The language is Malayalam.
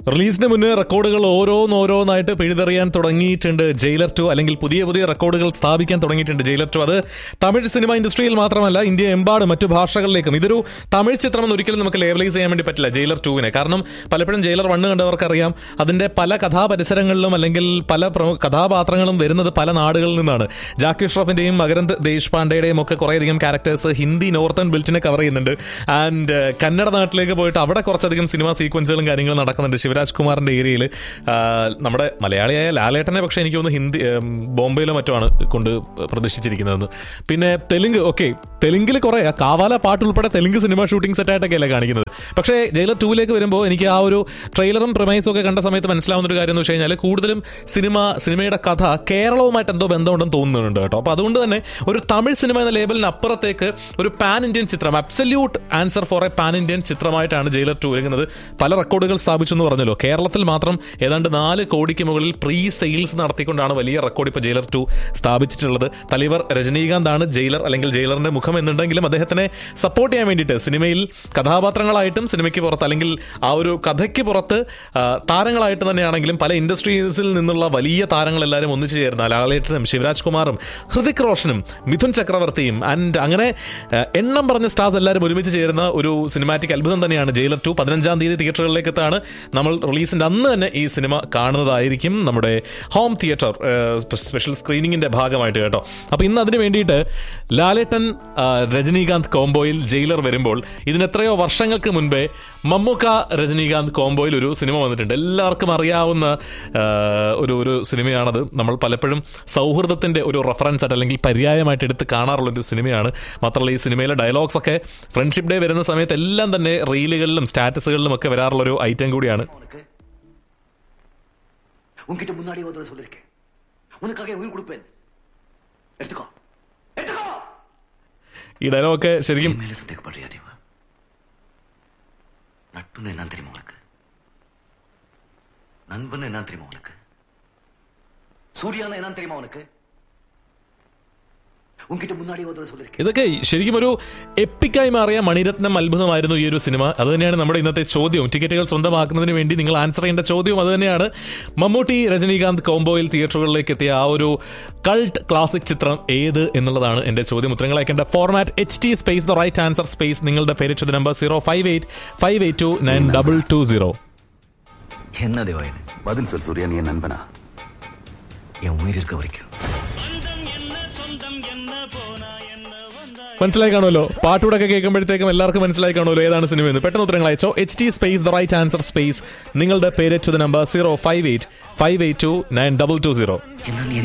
റിലീസിന് മുന്നേ റെക്കോർഡുകൾ ഓരോന്നോരോന്നായിട്ട് പിഴുതെറിയാൻ തുടങ്ങിയിട്ടുണ്ട് ജയിലർ ടു അല്ലെങ്കിൽ പുതിയ പുതിയ റെക്കോർഡുകൾ സ്ഥാപിക്കാൻ തുടങ്ങിയിട്ടുണ്ട് ജയിലർ ടു അത് തമിഴ് സിനിമ ഇൻഡസ്ട്രിയിൽ മാത്രമല്ല ഇന്ത്യ എമ്പാടും മറ്റു ഭാഷകളിലേക്കും ഇതൊരു തമിഴ് ചിത്രം എന്ന് ഒരിക്കലും നമുക്ക് ലേബലൈസ് ചെയ്യാൻ വേണ്ടി പറ്റില്ല ജയിലർ ടുവിനെ കാരണം പലപ്പോഴും ജയിലർ വണ്ണ് കണ്ടവർക്കറിയാം അതിന്റെ പല കഥാപരിസരങ്ങളിലും അല്ലെങ്കിൽ പല പ്രമു- കഥാപാത്രങ്ങളും വരുന്നത് പല നാടുകളിൽ നിന്നാണ് ജാക്കി ഷ്രോഫിന്റെയും മകരന്ദ് ദേശ്പാണ്ഡെയുടെയും ഒക്കെ കുറേയധികം ക്യാരക്ടേഴ്സ് ഹിന്ദി നോർത്തേൺ ബെൽറ്റിനെ കവർ ചെയ്യുന്നുണ്ട് ആൻഡ് കന്നഡ നാട്ടിലേക്ക് പോയിട്ട് അവിടെ കുറച്ചധികം സിനിമ സീക്വൻസുകളും കാര്യങ്ങളും നടക്കുന്നുണ്ട് ശിവരാജ് കുമാറിന്റെ ഏരിയയിൽ നമ്മുടെ മലയാളിയായ ലാലേട്ടനെ പക്ഷേ എനിക്ക് തോന്നുന്നു ഹിന്ദി ഉം, ബോംബെയിലോ മറ്റോ ആണ് കൊണ്ട് പ്രതീക്ഷിച്ചിരിക്കുന്നത് പിന്നെ തെലുങ്ക് ഓക്കെ തെലുങ്കിൽ കുറെ ആ കാവാല പാട്ട് ഉൾപ്പെടെ തെലുങ്ക് സിനിമ ഷൂട്ടിംഗ് സെറ്റായിട്ടൊക്കെ അല്ലേ കാണിക്കുന്നത് പക്ഷേ ജയിലർ ടൂവിലേക്ക് വരുമ്പോൾ എനിക്ക് ആ ഒരു ട്രെയിലറും പ്രമൈസും ഒക്കെ കണ്ട സമയത്ത് മനസ്സിലാവുന്ന ഒരു കാര്യം എന്ന് വെച്ച് കഴിഞ്ഞാൽ കൂടുതലും സിനിമ സിനിമയുടെ കഥ കേരളവുമായിട്ട് എന്തോ ബന്ധമുണ്ടെന്ന് തോന്നുന്നുണ്ട് കേട്ടോ അപ്പോൾ അതുകൊണ്ട് തന്നെ ഒരു തമിഴ് സിനിമ എന്ന ലേബലിന് അപ്പുറത്തേക്ക് ഒരു പാൻ ഇന്ത്യൻ ചിത്രം absolute answer for a pan Indian ചിത്രമായിട്ടാണ് ജയിലർ ടു ഒരുങ്ങുന്നത് പല റെക്കോർഡുകൾ സ്ഥാപിച്ചെന്ന് പറഞ്ഞല്ലോ കേരളത്തിൽ മാത്രം ഏതാണ്ട് നാല് കോടിക്ക് മുകളിൽ പ്രീ സെയിൽസ് നടത്തിക്കൊണ്ടാണ് വലിയ റെക്കോർഡ് ഇപ്പോൾ ജയിലർ ടു സ്ഥാപിച്ചിട്ടുള്ളത് തലൈവർ രജനീകാന്ത് ആണ് ജയിലർ അല്ലെങ്കിൽ ജയിലറിന്റെ മുഖം എന്നുണ്ടെങ്കിലും അദ്ദേഹത്തിനെ സപ്പോർട്ട് ചെയ്യാൻ വേണ്ടിയിട്ട് സിനിമയിൽ കഥാപാത്രങ്ങളായിട്ടും സിനിമയ്ക്ക് പുറത്ത് അല്ലെങ്കിൽ ആ ഒരു കഥയ്ക്ക് പുറത്ത് ആ, താരങ്ങളായിട്ട് തന്നെയാണെങ്കിലും പല ഇൻഡസ്ട്രീസിൽ നിന്നുള്ള വലിയ താരങ്ങൾ എല്ലാവരും ഒന്നിച്ചു ചേർന്ന ലാലേട്ടനും ശിവരാജ് കുമാറും ഹൃതിക് റോഷനും മിഥുൻ ചക്രവർത്തിയും ആൻഡ് അങ്ങനെ ആ, എണ്ണം പറഞ്ഞ സ്റ്റാർസ് എല്ലാവരും ഒരുമിച്ച് ചേരുന്ന ഒരു സിനിമാറ്റിക് അത്ഭുതം തന്നെയാണ് ജയിലർ ടു പതിനഞ്ചാം തീയതി തിയേറ്ററുകളിലേക്ക് എത്താണ് നമ്മൾ റിലീസിന്റെ അന്ന് തന്നെ ഈ സിനിമ കാണുന്നതായിരിക്കും നമ്മുടെ ഹോം തിയേറ്റർ സ്പെഷ്യൽ സ്ക്രീനിങ്ങിന്റെ ഭാഗമായിട്ട് കേട്ടോ അപ്പൊ ഇന്ന് അതിന് വേണ്ടിയിട്ട് ലാലേട്ടൻ ആ, രജനീകാന്ത് കോംബോയിൽ ജയിലർ വരുമ്പോൾ ഇതിന് എത്രയോ വർഷങ്ങൾക്ക് മുൻപേ മമ്മൂക്ക രജനീകാന്ത് കോംബോയിൽ ഒരു സിനിമ വന്നിട്ടുണ്ട് എല്ലാവർക്കും അറിയാവുന്ന ആ, ഒരു ഒരു സിനിമയാണത് നമ്മൾ പലപ്പോഴും സൗഹൃദത്തിന്റെ ഒരു റെഫറൻസ് ആയിട്ട് അല്ലെങ്കിൽ പര്യായമായിട്ട് എടുത്ത് കാണാറുള്ള ഒരു സിനിമയാണ് മാത്രമല്ല ഈ സിനിമയിലെ ഡയലോഗ്സ് ഒക്കെ ഫ്രണ്ട്ഷിപ്പ് ഡേ വരുന്ന സമയത്ത് എല്ലാം തന്നെ റീലുകളിലും സ്റ്റാറ്റസുകളിലും ഒക്കെ വരാറുള്ള ഒരു ഐറ്റം കൂടിയാണ് உனக்கு உன்கிட்ட முன்னாடி ஒரு தடவை சொல்லிருக்கேன் உனக்காக என் உயிர் கொடுப்பேன் எடுத்துக்கோ எடுத்துக்கோ ഈ ഡയലോഗൊക്കെ ശരിക്കും என் மேல சந்தேகப்படுறியா தேவா நட்புன்னு என்னன்னு தெரியுமா உனக்கு நண்பன் என்னன்னு தெரியுமா உனக்கு சூர்யான்னு என்னன்னு தெரியுமா உனக்கு உன்கிட்ட முன்னாடி ஒரு தடவை சொல்லிருக்கேன் ഇതൊക്കെ ശരിക്കും ഒരു എപ്പിക്കായി മാറിയ മണിരത്നം അത്ഭുതമായിരുന്നു ഈ ഒരു സിനിമ അത് തന്നെയാണ് നമ്മുടെ ഇന്നത്തെ ചോദ്യവും ടിക്കറ്റുകൾ സ്വന്തമാക്കുന്നതിന് വേണ്ടി നിങ്ങൾ ആൻസർ ചെയ്യേണ്ട ചോദ്യവും അത് തന്നെയാണ് മമ്മൂട്ടി രജനീകാന്ത് കോംബോയിൽ തിയേറ്ററുകളിലേക്ക് എത്തിയ ആ ഒരു കൾട്ട് ക്ലാസിക് ചിത്രം ഏത് എന്നുള്ളതാണ് എന്റെ ചോദ്യം ഉത്തരങ്ങൾ അയക്കേണ്ട format H T space the right answer space നിങ്ങളുടെ പേര് ചോദ്യ number zero five eight five eight two nine double two zero என்ன தேவா இது பதில் சொல் சூர்யா நீ என் நண்பனா என் உயிர் இருக்க வரைக்கும் മനസ്സിലായി കാണുമല്ലോ പാട്ടുകൂടെ കേൾക്കുമ്പോഴത്തേക്കും എല്ലാവർക്കും മനസ്സിലായി കാണുമല്ലോ ഏതാണ് സിനിമ എന്ന് പെട്ടെന്ന് ഉത്തരങ്ങൾ അയച്ചോ H T space the right answer space നിങ്ങളുടെ പേര് to the number zero five eight five eight two nine double two zero என்ன நீ